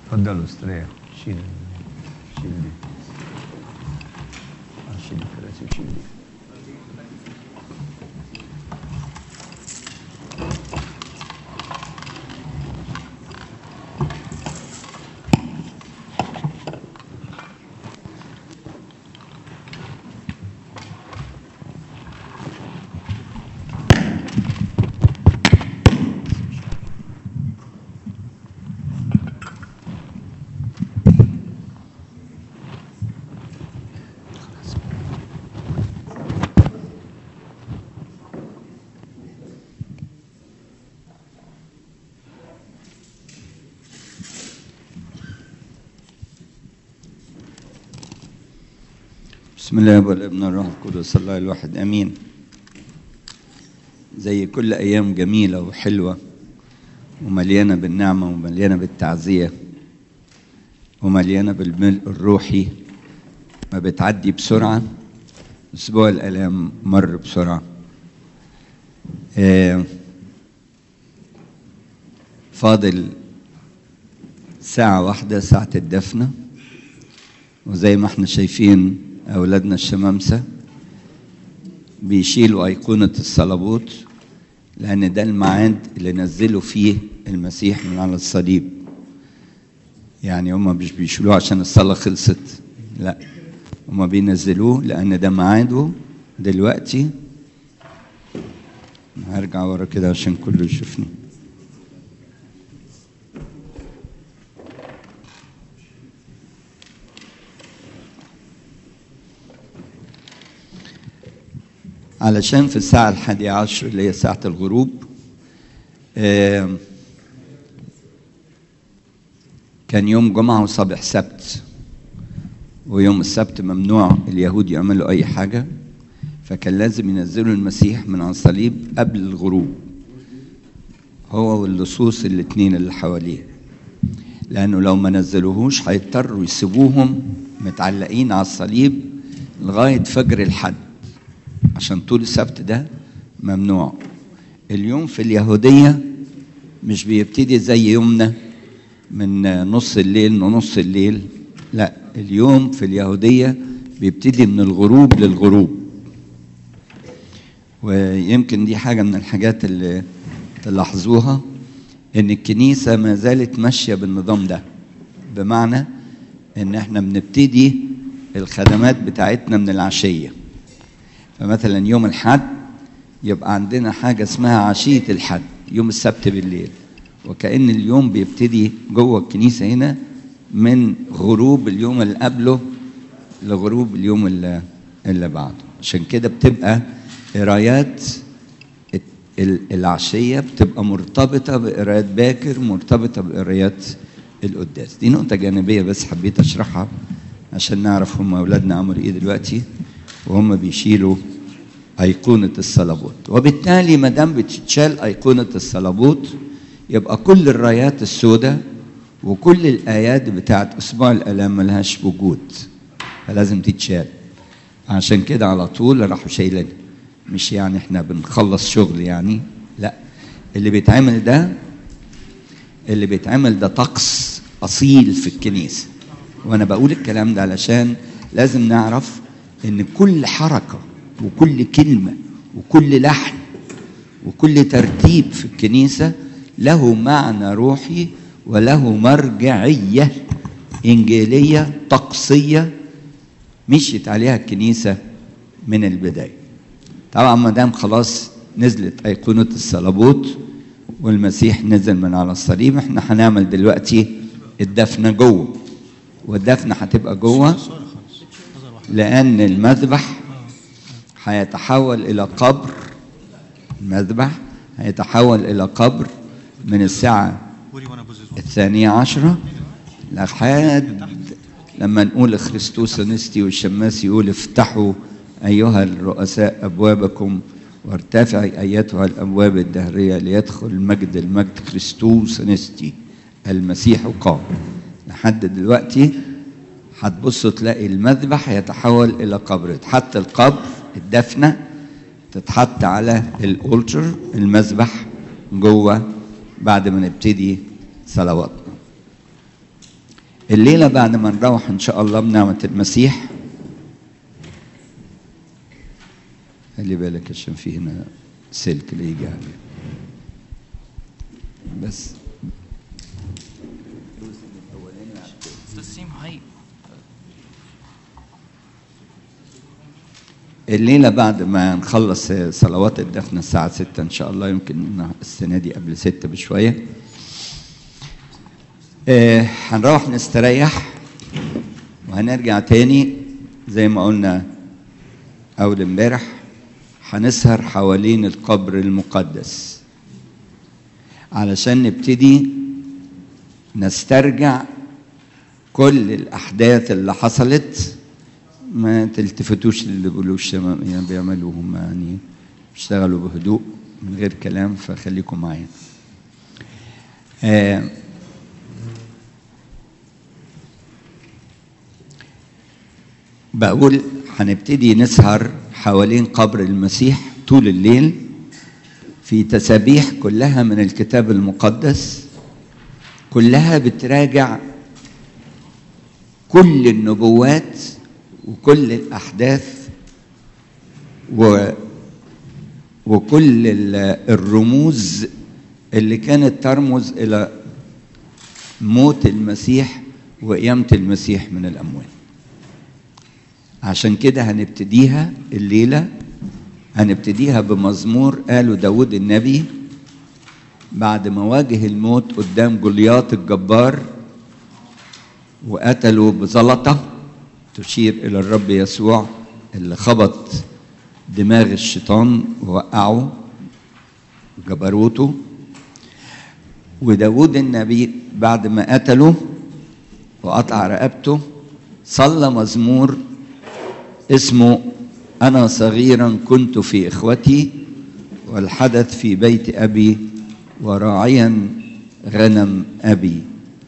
اتفضلوا استريحوا شيل شيل دي آه، شيل الكراسي وشيل دي بسم الله والابن الروح القدس الله الواحد امين زي كل ايام جميله وحلوه ومليانه بالنعمه ومليانه بالتعزيه ومليانه بالملء الروحي ما بتعدي بسرعه اسبوع الالام مر بسرعه آه، فاضل ساعه واحده ساعه الدفنه وزي ما احنا شايفين أولادنا الشمامسة بيشيلوا أيقونة الصليبوت لأن ده الميعاد اللي نزلوا فيه المسيح من على الصليب يعني هما مش بيشيلوه عشان الصلاة خلصت لا هما بينزلوه لأن ده ميعاده دلوقتي هرجع ورا كده عشان كله يشوفني علشان في الساعة الحادية عشر اللي هي ساعة الغروب آه، كان يوم جمعة وصبح سبت ويوم السبت ممنوع اليهود يعملوا أي حاجة فكان لازم ينزلوا المسيح من على الصليب قبل الغروب هو واللصوص الاتنين اللي حواليه لأنه لو ما نزلوهوش هيضطروا يسيبوهم متعلقين على الصليب لغاية فجر الحد عشان طول السبت ده ممنوع اليوم في اليهودية مش بيبتدي زي يومنا من نص الليل لنص الليل لا اليوم في اليهودية بيبتدي من الغروب للغروب ويمكن دي حاجة من الحاجات اللي تلاحظوها ان الكنيسة ما زالت ماشية بالنظام ده بمعنى ان احنا بنبتدي الخدمات بتاعتنا من العشيه فمثلا يوم الحد يبقى عندنا حاجة اسمها عشية الحد يوم السبت بالليل وكأن اليوم بيبتدي جوه الكنيسة هنا من غروب اليوم اللي قبله لغروب اليوم اللي, اللي بعده عشان كده بتبقى قرايات العشية بتبقى مرتبطة بقرايات باكر مرتبطة بقرايات القداس دي نقطة جانبية بس حبيت أشرحها عشان نعرف هم أولادنا عملوا إيه دلوقتي وهم بيشيلوا أيقونة الصليبوت وبالتالي ما دام بتتشال أيقونة الصليبوت يبقى كل الرايات السوداء وكل الآيات بتاعت أسبوع الآلام ملهاش وجود فلازم تتشال عشان كده على طول راحوا شايلين مش يعني احنا بنخلص شغل يعني لا اللي بيتعمل ده اللي بيتعمل ده طقس أصيل في الكنيسة وأنا بقول الكلام ده علشان لازم نعرف ان كل حركه وكل كلمه وكل لحن وكل ترتيب في الكنيسه له معنى روحي وله مرجعيه انجيليه طقسيه مشيت عليها الكنيسه من البدايه طبعا ما دام خلاص نزلت ايقونه الصليبوت والمسيح نزل من على الصليب احنا هنعمل دلوقتي الدفنه جوه والدفنه هتبقى جوه لأن المذبح هيتحول إلى قبر المذبح هيتحول إلى قبر من الساعة الثانية عشرة لحد لما نقول خريستوس نستي والشماس يقول افتحوا أيها الرؤساء أبوابكم وارتفعي أيتها الأبواب الدهرية ليدخل المجد المجد خريستوس نستي المسيح قام لحد دلوقتي هتبصوا تلاقي المذبح يتحول الى قبر تحط القبر الدفنه تتحط على الالتر المذبح جوه بعد ما نبتدي صلواتنا الليلة بعد ما نروح إن شاء الله بنعمة المسيح خلي بالك عشان في هنا سلك اللي يجي عليه بس It's the same height. الليلة بعد ما نخلص صلوات الدفن الساعة 6 إن شاء الله يمكن السنة دي قبل 6 بشوية آه، هنروح نستريح وهنرجع تاني زي ما قلنا أول امبارح هنسهر حوالين القبر المقدس علشان نبتدي نسترجع كل الأحداث اللي حصلت ما تلتفتوش اللي بيقولوش يعني بيعملوا هم يعني بيشتغلوا بهدوء من غير كلام فخليكم معايا آه بقول هنبتدي نسهر حوالين قبر المسيح طول الليل في تسابيح كلها من الكتاب المقدس كلها بتراجع كل النبوات وكل الأحداث و وكل ال- الرموز اللي كانت ترمز إلى موت المسيح وقيامة المسيح من الأموات عشان كده هنبتديها الليلة هنبتديها بمزمور قاله داود النبي بعد ما واجه الموت قدام جولياط الجبار وقتله بزلطة تشير إلى الرب يسوع اللي خبط دماغ الشيطان ووقعه جبروته وداود النبي بعد ما قتله وقطع رقبته صلى مزمور اسمه أنا صغيرا كنت في إخوتي والحدث في بيت أبي وراعيا غنم أبي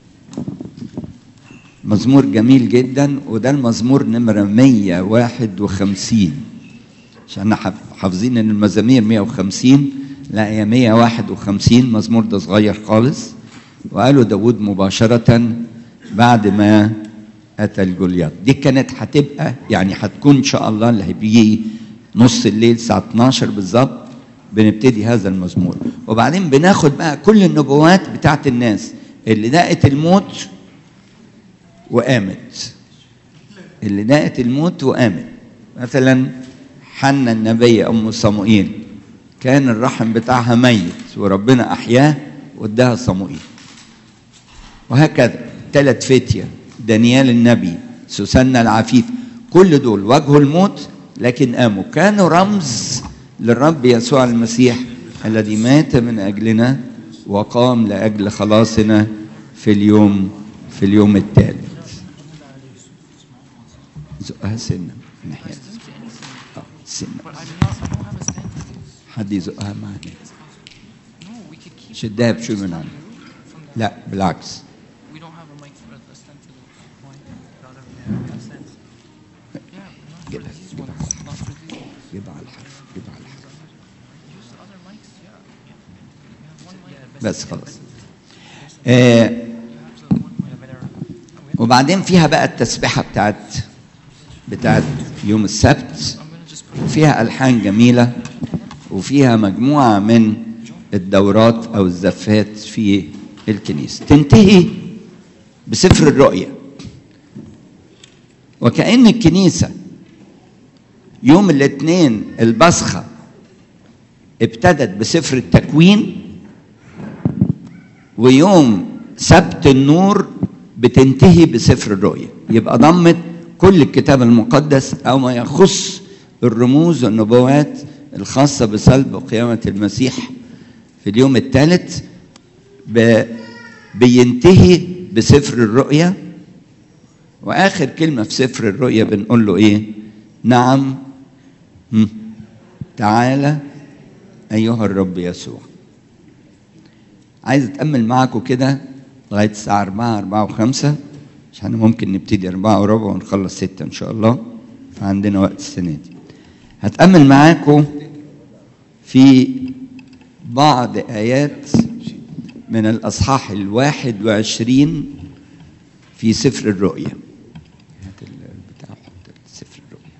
مزمور جميل جدا وده المزمور نمرة 151 عشان احنا حافظين ان المزامير 150 لا هي 151 مزمور ده صغير خالص وقالوا داود مباشرة بعد ما قتل جولياط دي كانت هتبقى يعني هتكون ان شاء الله اللي هيجي نص الليل الساعة 12 بالظبط بنبتدي هذا المزمور وبعدين بناخد بقى كل النبوات بتاعت الناس اللي دقت الموت وقامت اللي دقت الموت وقامت مثلا حنا النبي ام صموئيل كان الرحم بتاعها ميت وربنا احياه واداها صموئيل وهكذا ثلاث فتية دانيال النبي سوسنة العفيف كل دول واجهوا الموت لكن قاموا كانوا رمز للرب يسوع المسيح الذي مات من اجلنا وقام لاجل خلاصنا في اليوم في اليوم الثالث زقها سنة من ناحية اه سنة But I do not, I don't have a stand for this. حد يزقها معانا No, we could keep. شدها بشوي من عنها From the, لا بالعكس we don't have a mic for a stand for the point. The other, yeah, we have stands. Yeah, not for Get it, these get it. ones. Not for these ones. جيبها على الحرف جيبها على الحرف Use the other mics. Yeah. yeah. We have one mic. بس خلاص آه You have the one mic. better. وبعدين فيها بقى التسبيحة بتاعت بتاعت يوم السبت I'm gonna just put وفيها ألحان جميلة وفيها مجموعة من الدورات أو الزفات في الكنيسة تنتهي بسفر الرؤيا وكأن الكنيسة يوم الاثنين البصخة ابتدت بسفر التكوين ويوم سبت النور بتنتهي بسفر الرؤيا يبقى ضمت كل الكتاب المقدس او ما يخص الرموز والنبوات الخاصه بصلب وقيامه المسيح في اليوم الثالث ب- بينتهي بسفر الرؤيا واخر كلمه في سفر الرؤيا بنقول له ايه نعم هم، تعالى ايها الرب يسوع عايز اتامل معاكم كده لغايه الساعه 4 4 و5 عشان ممكن نبتدي 4 وربع ونخلص 6 ان شاء الله فعندنا وقت السنه دي هتامل معاكم في بعض ايات من الاصحاح الواحد وعشرين في سفر الرؤيا هات البتاع حط سفر الرؤيا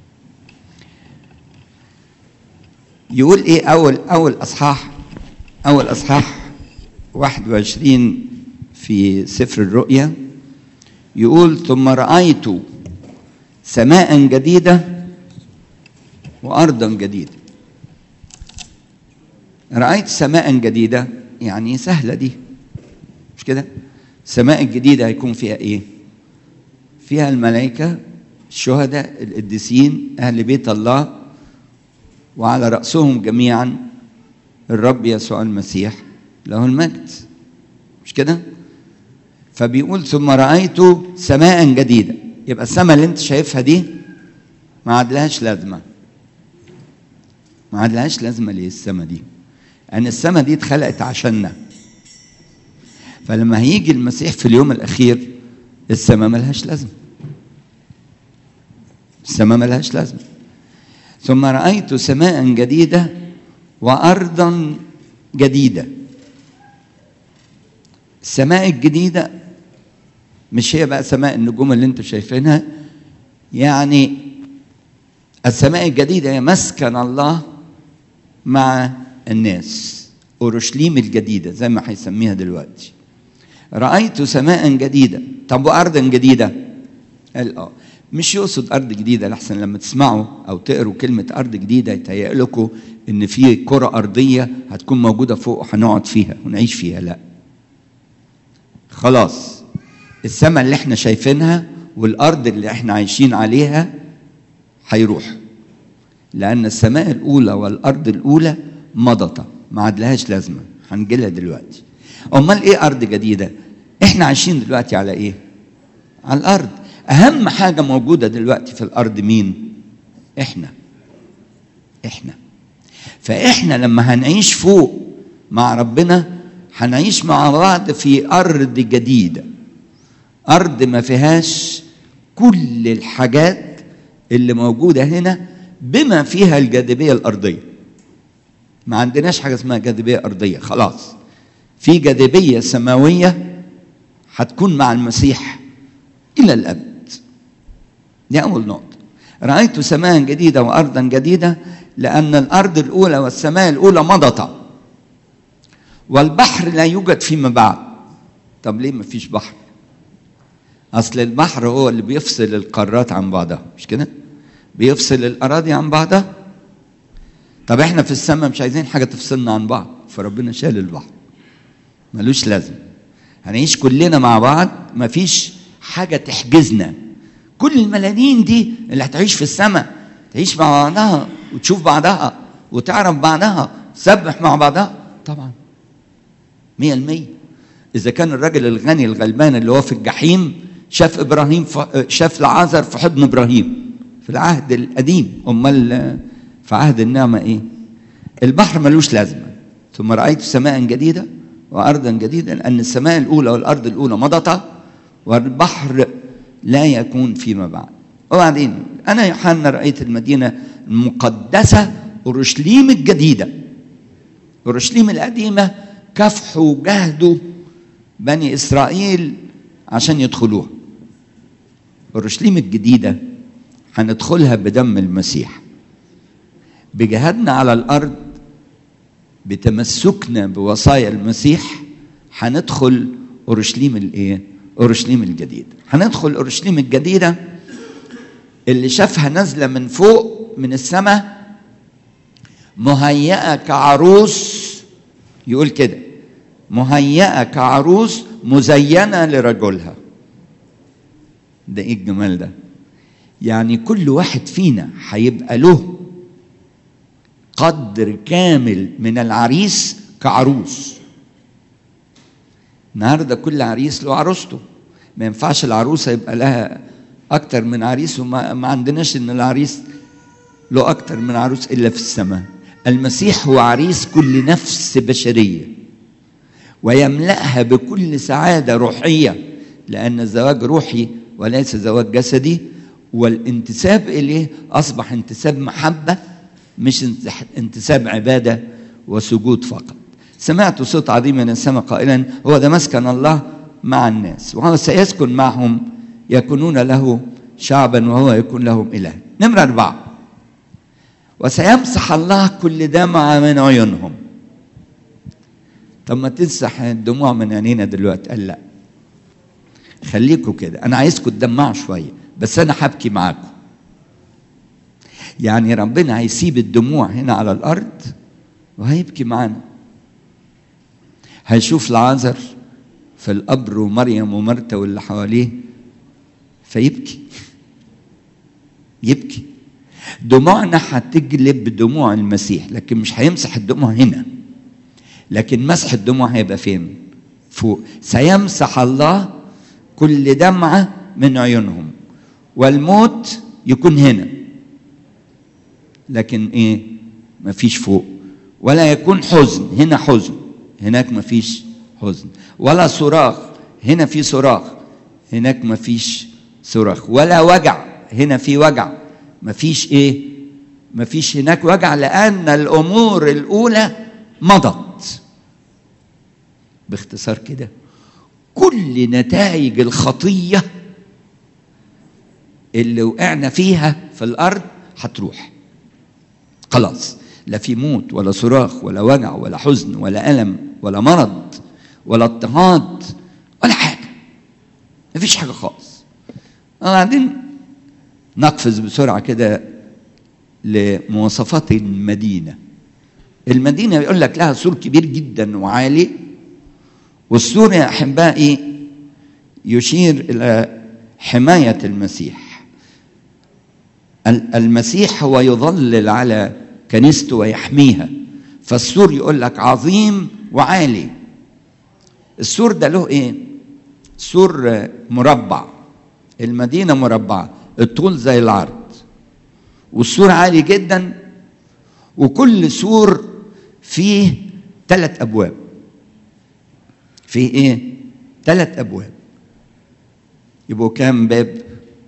يقول ايه اول اول اصحاح اول اصحاح 21 في سفر الرؤيا يقول ثم رايت سماء جديده وارضا جديده رايت سماء جديده يعني سهله دي مش كده السماء الجديده هيكون فيها ايه فيها الملائكه الشهداء القديسين اهل بيت الله وعلى راسهم جميعا الرب يسوع المسيح له المجد مش كده فبيقول ثم رايت سماء جديده يبقى السماء اللي انت شايفها دي ما عادلهاش لازمه ما عادلهاش لازمه ليه السماء دي ان السماء دي اتخلقت عشاننا فلما هيجي المسيح في اليوم الاخير السماء ملهاش لازمه السماء ملهاش لازمه ثم رايت سماء جديده وارضا جديده السماء الجديده مش هي بقى سماء النجوم اللي انتم شايفينها يعني السماء الجديده هي مسكن الله مع الناس اورشليم الجديده زي ما هيسميها دلوقتي رايت سماء جديده طب وارض جديده قال اه مش يقصد ارض جديده لحسن لما تسمعوا او تقروا كلمه ارض جديده يتهيأ لكم ان في كره ارضيه هتكون موجوده فوق وهنقعد فيها ونعيش فيها لا خلاص السماء اللي احنا شايفينها والارض اللي احنا عايشين عليها هيروح لان السماء الاولى والارض الاولى مضت ما عادلهاش لازمه هنجيلها دلوقتي امال ايه ارض جديده احنا عايشين دلوقتي على ايه على الارض اهم حاجه موجوده دلوقتي في الارض مين احنا احنا فاحنا لما هنعيش فوق مع ربنا هنعيش مع بعض في ارض جديده ارض ما فيهاش كل الحاجات اللي موجوده هنا بما فيها الجاذبيه الارضيه ما عندناش حاجه اسمها جاذبيه ارضيه خلاص في جاذبيه سماويه هتكون مع المسيح الى الابد دي اول نقطه رايت سماء جديده وارضا جديده لان الارض الاولى والسماء الاولى مضتا والبحر لا يوجد فيما بعد طب ليه ما فيش بحر اصل البحر هو اللي بيفصل القارات عن بعضها مش كده بيفصل الاراضي عن بعضها طب احنا في السماء مش عايزين حاجه تفصلنا عن بعض فربنا شال البحر ملوش لازم هنعيش كلنا مع بعض مفيش حاجه تحجزنا كل الملايين دي اللي هتعيش في السماء تعيش مع بعضها وتشوف بعضها وتعرف بعضها تسبح مع بعضها طبعا مية المية إذا كان الراجل الغني الغلبان اللي هو في الجحيم شاف إبراهيم ف... شاف العازر في حضن إبراهيم في العهد القديم أمال في عهد النعمة إيه البحر ملوش لازمة ثم رأيت سماء جديدة وأرضا جديدة لأن السماء الأولى والأرض الأولى مضتا والبحر لا يكون فيما بعد وبعدين أنا يوحنا رأيت المدينة المقدسة أورشليم الجديدة أورشليم القديمة كافحوا وجهدوا بني إسرائيل عشان يدخلوها أورشليم الجديدة هندخلها بدم المسيح بجهادنا على الأرض بتمسكنا بوصايا المسيح هندخل أورشليم الإيه؟ أورشليم الجديدة هندخل أورشليم الجديدة اللي شافها نازلة من فوق من السماء مهيئة كعروس يقول كده مهيئة كعروس مزينة لرجلها ده ايه الجمال ده يعني كل واحد فينا هيبقى له قدر كامل من العريس كعروس النهارده كل عريس له عروسته ما ينفعش العروسه يبقى لها اكتر من عريس وما ما عندناش ان العريس له اكتر من عروس الا في السماء المسيح هو عريس كل نفس بشريه ويملاها بكل سعاده روحيه لان الزواج روحي وليس زواج جسدي والانتساب اليه اصبح انتساب محبه مش انتساب عباده وسجود فقط سمعت صوت عظيم من السماء قائلا هو ده مسكن الله مع الناس وهو سيسكن معهم يكونون له شعبا وهو يكون لهم إله نمرة أربعة وسيمسح الله كل دمعة من عيونهم طب ما تمسح الدموع من عينينا دلوقتي قال لا خليكوا كده انا عايزكم تدمعوا شويه بس انا هبكي معاكم يعني ربنا هيسيب الدموع هنا على الارض وهيبكي معانا هيشوف العازر في القبر ومريم ومرتا واللي حواليه فيبكي يبكي دموعنا هتجلب دموع المسيح لكن مش هيمسح الدموع هنا لكن مسح الدموع هيبقى فين فوق سيمسح الله كل دمعة من عيونهم والموت يكون هنا لكن ايه مفيش فوق ولا يكون حزن هنا حزن هناك مفيش حزن ولا صراخ هنا في صراخ هناك مفيش صراخ ولا وجع هنا في وجع مفيش ايه مفيش هناك وجع لان الامور الاولى مضت باختصار كده كل نتائج الخطيه اللي وقعنا فيها في الارض هتروح خلاص لا في موت ولا صراخ ولا وجع ولا حزن ولا الم ولا مرض ولا اضطهاد ولا حاجه مفيش حاجه خالص وبعدين نقفز بسرعه كده لمواصفات المدينه المدينه بيقول لك لها سور كبير جدا وعالي والسور يا احبائي يشير الى حمايه المسيح المسيح هو يظلل على كنيسته ويحميها فالسور يقول لك عظيم وعالي السور ده له ايه سور مربع المدينه مربعه الطول زي العرض والسور عالي جدا وكل سور فيه ثلاث ابواب فيه ايه ثلاث ابواب يبقوا كام باب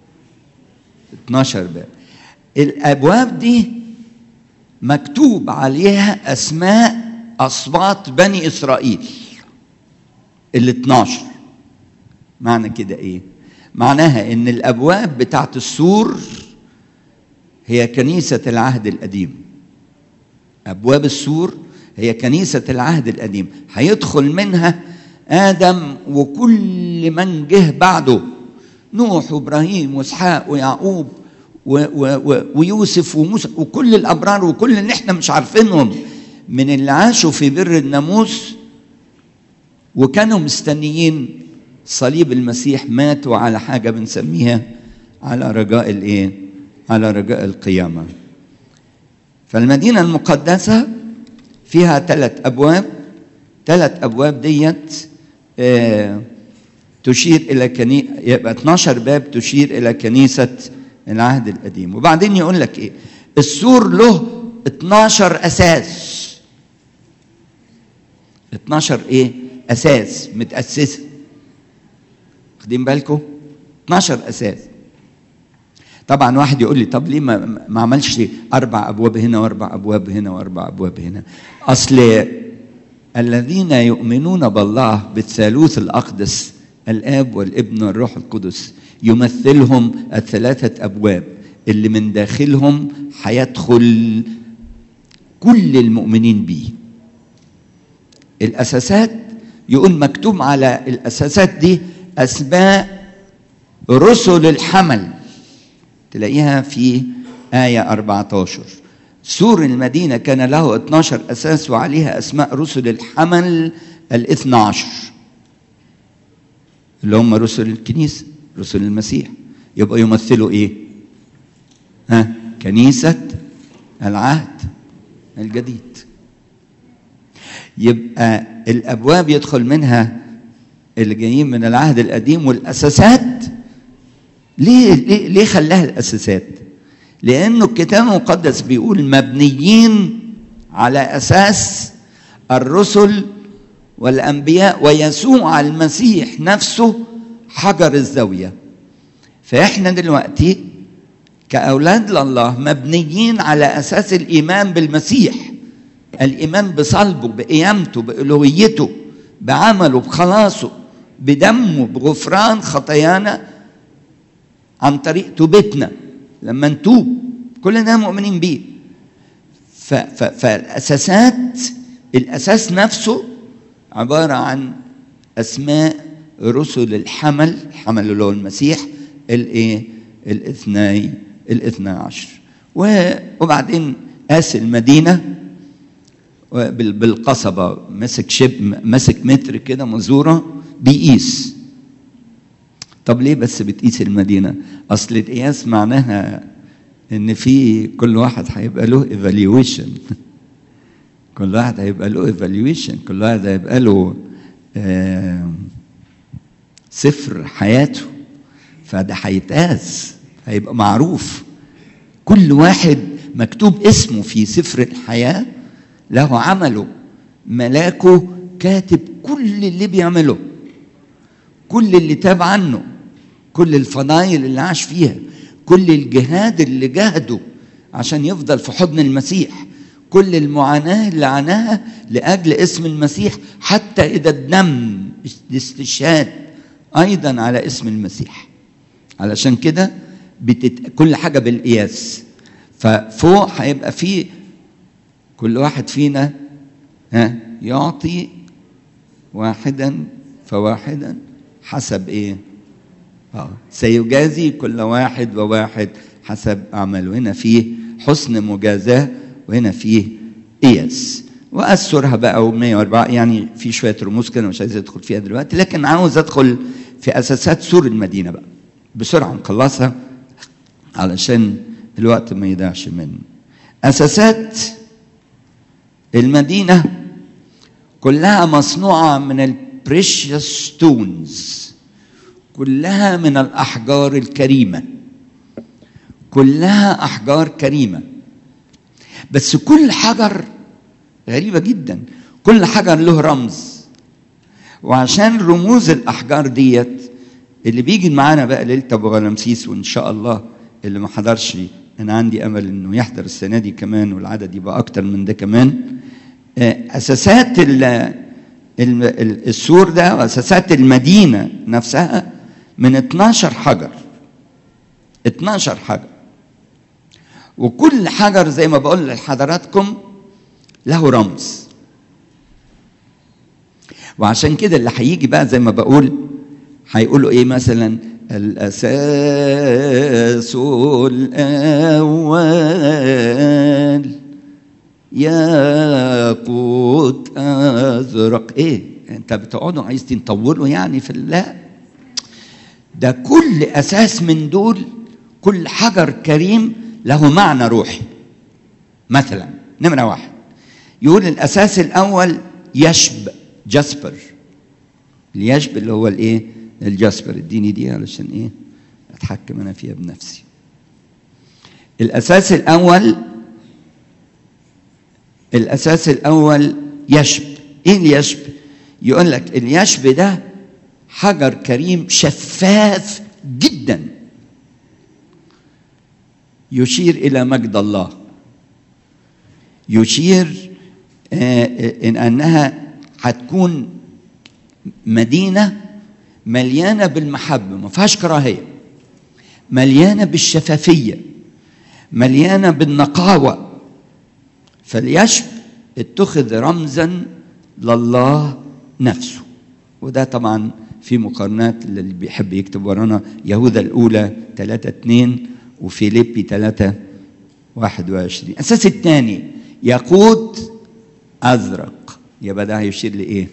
12 باب الابواب دي مكتوب عليها اسماء اسباط بني اسرائيل ال 12 معنى كده ايه معناها ان الابواب بتاعت السور هي كنيسه العهد القديم ابواب السور هي كنيسه العهد القديم هيدخل منها ادم وكل من جه بعده نوح وابراهيم واسحاق ويعقوب و و و ويوسف وموسى وكل الابرار وكل اللي احنا مش عارفينهم من اللي عاشوا في بر الناموس وكانوا مستنيين صليب المسيح ماتوا على حاجه بنسميها على رجاء الايه؟ على رجاء القيامه. فالمدينه المقدسه فيها ثلاث ابواب ثلاث ابواب ديت آه تشير الى كني يبقى 12 باب تشير الى كنيسه العهد القديم وبعدين يقول لك ايه السور له 12 اساس 12 ايه اساس متاسسه واخدين بالكم 12 اساس طبعا واحد يقول لي طب ليه ما, ما عملش اربع ابواب هنا واربع ابواب هنا واربع ابواب هنا اصل الذين يؤمنون بالله بالثالوث الاقدس الاب والابن والروح القدس يمثلهم الثلاثه ابواب اللي من داخلهم هيدخل كل المؤمنين به الاساسات يقول مكتوب على الاساسات دي اسماء رسل الحمل تلاقيها في آية 14 سور المدينة كان له 12 أساس وعليها أسماء رسل الحمل الاثنى عشر اللي هم رسل الكنيسة رسل المسيح يبقى يمثلوا إيه؟ ها كنيسة العهد الجديد يبقى الأبواب يدخل منها اللي جايين من العهد القديم والأساسات ليه ليه, ليه خلاها الأساسات؟ لأنه الكتاب المقدس بيقول مبنيين على أساس الرسل والأنبياء ويسوع المسيح نفسه حجر الزاوية فإحنا دلوقتي كأولاد لله مبنيين على أساس الإيمان بالمسيح الإيمان بصلبه بقيامته بألوهيته بعمله بخلاصه بدمه بغفران خطايانا عن طريق توبتنا لما نتوب كلنا مؤمنين بيه ف- ف- فالاساسات الاساس نفسه عباره عن اسماء رسل الحمل الحمل اللي هو المسيح الايه الاثني الاثنى عشر و- وبعدين قاس المدينه بال- بالقصبه مسك شب مسك متر كده مزوره بيقيس طب ليه بس بتقيس المدينه اصل القياس معناها ان في كل واحد هيبقى له ايفالويشن كل واحد هيبقى له ايفالويشن كل واحد هيبقى له آه، سفر حياته فده هيتقاس هيبقى معروف كل واحد مكتوب اسمه في سفر الحياة له عمله ملاكه كاتب كل اللي بيعمله كل اللي تاب عنه كل الفضائل اللي عاش فيها كل الجهاد اللي جاهده عشان يفضل في حضن المسيح كل المعاناة اللي عاناها لأجل اسم المسيح حتى إذا الدم الاستشهاد أيضا على اسم المسيح علشان كده بتت... كل حاجة بالقياس ففوق هيبقى فيه كل واحد فينا ها يعطي واحدا فواحدا حسب ايه اه سيجازي كل واحد وواحد حسب اعماله هنا فيه حسن مجازاه وهنا فيه قياس واثرها بقى و104 يعني في شويه رموز كده مش عايز ادخل فيها دلوقتي لكن عاوز ادخل في اساسات سور المدينه بقى بسرعه نخلصها علشان الوقت ما يضيعش منه اساسات المدينه كلها مصنوعه من البريشيوس ستونز كلها من الاحجار الكريمه كلها احجار كريمه بس كل حجر غريبه جدا كل حجر له رمز وعشان رموز الاحجار ديت اللي بيجي معانا بقى ليله ابو غلمسيس وان شاء الله اللي ما حضرش انا عندي امل انه يحضر السنه دي كمان والعدد يبقى اكتر من ده كمان اساسات السور ده واساسات المدينه نفسها من 12 حجر 12 حجر وكل حجر زي ما بقول لحضراتكم له رمز وعشان كده اللي هيجي بقى زي ما بقول هيقولوا ايه مثلا الاساس الاول ياقوت ازرق ايه انت بتقعدوا عايزين تطولوا يعني في لا ده كل اساس من دول كل حجر كريم له معنى روحي مثلا نمره واحد يقول الاساس الاول يشب جاسبر اليشب اللي هو الايه الجاسبر اديني دي علشان ايه اتحكم انا فيها بنفسي الاساس الاول الاساس الاول يشب ايه اليشب يقول لك اليشب ده حجر كريم شفاف جدا يشير الى مجد الله يشير ان انها هتكون مدينه مليانه بالمحبه ما فيهاش كراهيه مليانه بالشفافيه مليانه بالنقاوه فاليشب اتخذ رمزا لله نفسه وده طبعا في مقارنات اللي بيحب يكتب ورانا يهوذا الاولى 3 2 وفيليبي 3 21 الاساس الثاني ياقوت ازرق يبقى ده هيشير لايه؟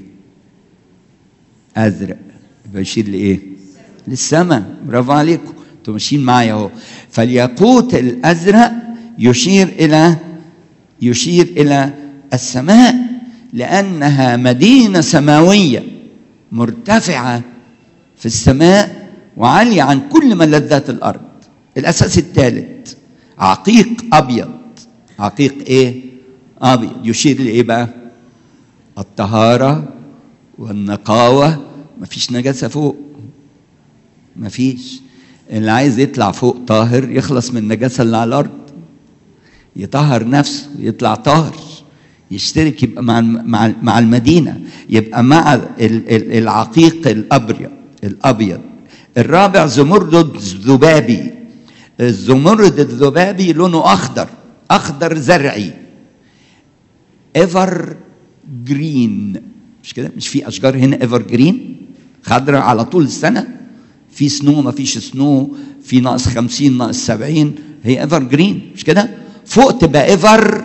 ازرق يبقى يشير لايه؟ للسماء برافو عليكم انتوا ماشيين معايا اهو فالياقوت الازرق يشير الى يشير الى السماء لانها مدينه سماويه مرتفعه في السماء وعاليه عن كل ملذات الارض الاساس الثالث عقيق ابيض عقيق ايه ابيض يشير لايه بقى الطهاره والنقاوه مفيش نجاسه فوق مفيش اللي عايز يطلع فوق طاهر يخلص من النجاسه اللي على الارض يطهر نفسه يطلع طاهر يشترك يبقى مع الم- مع ال- مع المدينه يبقى مع ال- ال- العقيق الابيض الابيض الرابع زمرد ذبابي الزمرد الذبابي لونه اخضر اخضر زرعي ايفر جرين مش كده مش في اشجار هنا ايفر جرين خضراء على طول السنه في سنو ما فيش سنو في ناقص 50 ناقص 70 هي ايفر جرين مش كده فوق تبقى ايفر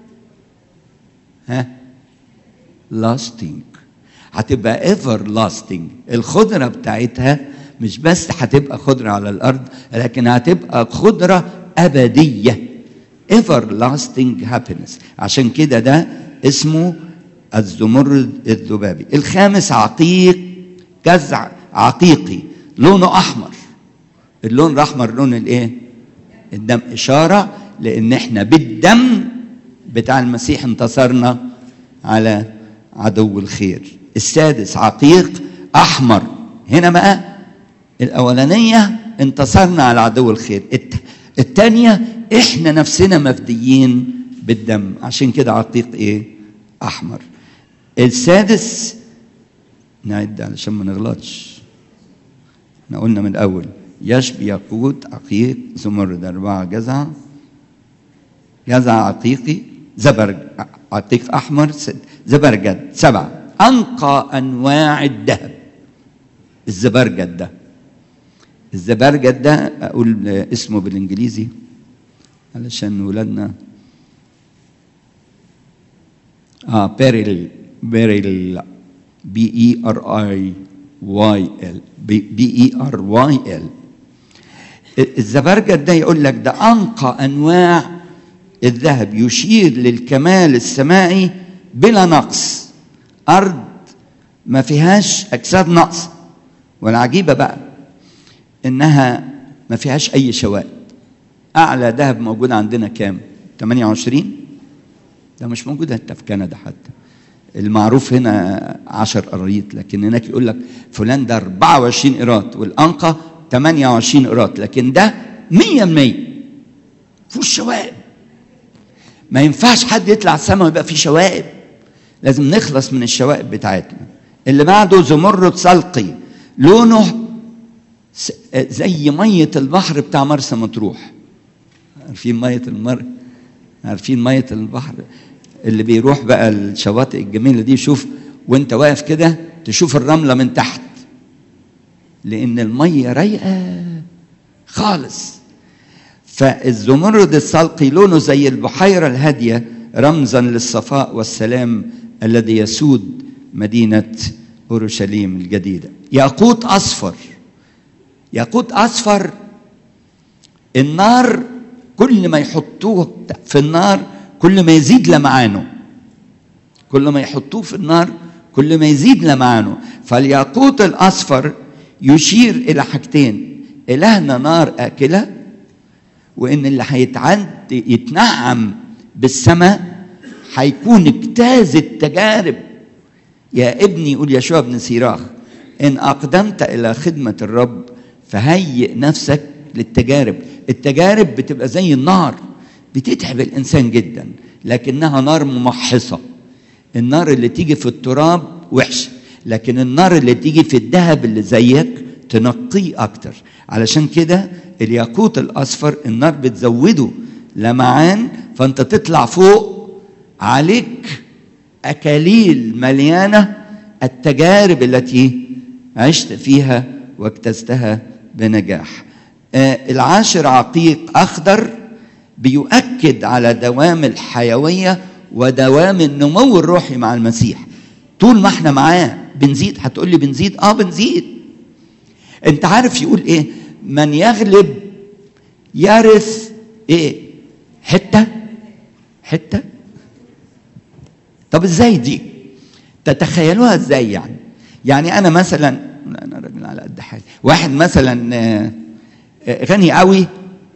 ها لاستنج هتبقى ايفر لاستنج الخضره بتاعتها مش بس هتبقى خضره على الارض لكن هتبقى خضره ابديه ايفر لاستنج هابينس عشان كده ده اسمه الزمرد الذبابي الخامس عقيق جزع عقيقي لونه احمر اللون الاحمر لون الايه الدم اشاره لان احنا بالدم بتاع المسيح انتصرنا على عدو الخير السادس عقيق احمر هنا بقى الاولانيه انتصرنا على عدو الخير الت- الثانيه احنا نفسنا مفديين بالدم عشان كده عقيق ايه احمر السادس نعد علشان ما نغلطش احنا قلنا من الاول يشبي ياقوت عقيق زمرد اربعه جزع جزع عقيقي زبرج عقيق احمر ست زبرجد سبعه انقى انواع الذهب الزبرجد ده الزبرجد ده اقول اسمه بالانجليزي علشان ولادنا اه بيريل بيريل بي اي ار اي واي ال بي اي ار واي ال الزبرجد ده يقول لك ده انقى انواع الذهب يشير للكمال السمائي بلا نقص ارض ما فيهاش اجساد نقص والعجيبه بقى انها ما فيهاش اي شوائب اعلى ذهب موجود عندنا كام 28 ده مش موجود حتى في كندا حتى المعروف هنا 10 قراريط لكن هناك يقول لك فلان ده 24 قيراط والانقى 28 قيراط لكن ده 100% فيهوش شوائب ما ينفعش حد يطلع السما ويبقى فيه شوائب لازم نخلص من الشوائب بتاعتنا اللي بعده زمرد صلقي لونه س- زي ميه البحر بتاع مرسى مطروح عارفين ميه المر عارفين ميه البحر اللي بيروح بقى الشواطئ الجميله دي يشوف وانت واقف كده تشوف الرمله من تحت لان الميه رايقه خالص فالزمرد الصلقي لونه زي البحيره الهاديه رمزا للصفاء والسلام الذي يسود مدينه اورشليم الجديده ياقوت اصفر ياقوت اصفر النار كل ما يحطوه في النار كل ما يزيد لمعانه كل ما يحطوه في النار كل ما يزيد لمعانه فالياقوت الاصفر يشير الى حاجتين الهنا نار اكله وان اللي هيتعد يتنعم بالسماء هيكون اجتاز التجارب يا ابني يقول يشوع بن سيراخ ان اقدمت الى خدمه الرب فهيئ نفسك للتجارب التجارب بتبقى زي النار بتتعب الانسان جدا لكنها نار ممحصه النار اللي تيجي في التراب وحشه لكن النار اللي تيجي في الذهب اللي زيك تنقيه اكتر علشان كده الياقوت الاصفر النار بتزوده لمعان فانت تطلع فوق عليك اكاليل مليانه التجارب التي عشت فيها واجتزتها بنجاح آه العاشر عقيق اخضر بيؤكد على دوام الحيويه ودوام النمو الروحي مع المسيح طول ما احنا معاه بنزيد هتقول لي بنزيد اه بنزيد انت عارف يقول ايه من يغلب يرث ايه حته حته طب ازاي دي تتخيلوها ازاي يعني يعني انا مثلا لا انا راجل على قد حالي واحد مثلا آه، آه، غني قوي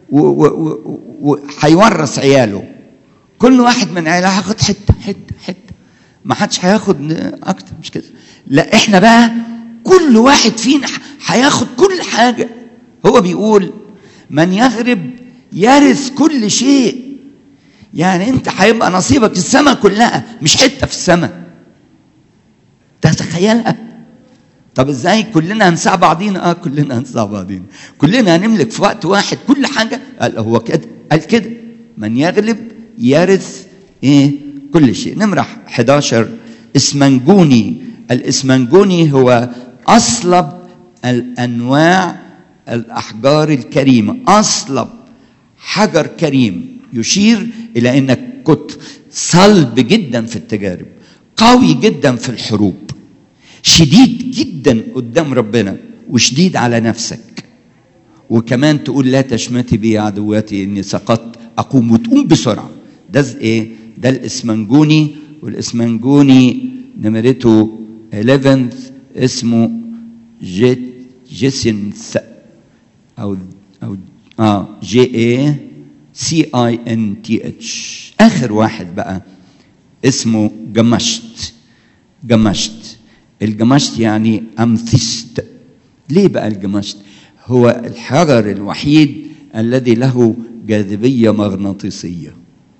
وهيورث عياله كل واحد من عياله هياخد حته حته حته ما حدش هياخد اكتر مش كده لا احنا بقى كل واحد فينا هياخد كل حاجه هو بيقول من يغرب يرث كل شيء يعني انت هيبقى نصيبك السماء كلها مش حته في السماء تتخيلها طب ازاي كلنا هنساع بعضينا اه كلنا هنساع بعضينا كلنا هنملك في وقت واحد كل حاجه قال هو كده قال كده من يغلب يرث ايه كل شيء نمرة 11 اسمنجوني الاسمنجوني هو اصلب الانواع الاحجار الكريمه اصلب حجر كريم يشير الى انك كنت صلب جدا في التجارب قوي جدا في الحروب شديد جدا قدام ربنا وشديد على نفسك وكمان تقول لا تشمتي بي عدواتي اني سقطت اقوم وتقوم بسرعه ده ايه ده الاسمنجوني والاسمنجوني نمرته 11 اسمه جيت جيسنس او او اه جي اي سي اي ان تي اتش اخر واحد بقى اسمه جمشت جمشت الجمشت يعني امثست ليه بقى الجمشت هو الحجر الوحيد الذي له جاذبيه مغناطيسيه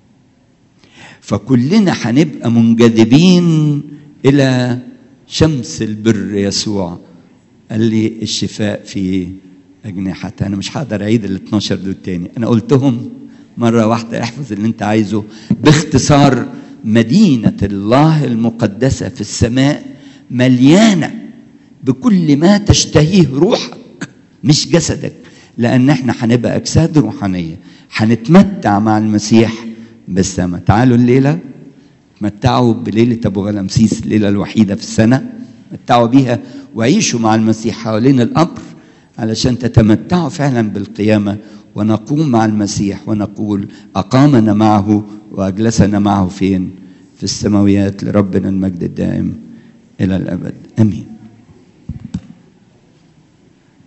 فكلنا هنبقى منجذبين الى شمس البر يسوع قال لي الشفاء في أجنحة أنا مش هقدر أعيد ال 12 دول تاني أنا قلتهم مرة واحدة احفظ اللي أنت عايزه باختصار مدينة الله المقدسة في السماء مليانة بكل ما تشتهيه روحك مش جسدك لأن احنا هنبقى أجساد روحانية هنتمتع مع المسيح بالسماء تعالوا الليلة تمتعوا بليلة أبو غلمسيس الليلة الوحيدة في السنة تمتعوا بيها وعيشوا مع المسيح حوالين القبر علشان تتمتعوا فعلا بالقيامة ونقوم مع المسيح ونقول أقامنا معه وأجلسنا معه فين؟ في السماويات لربنا المجد الدائم إلى الأبد آمين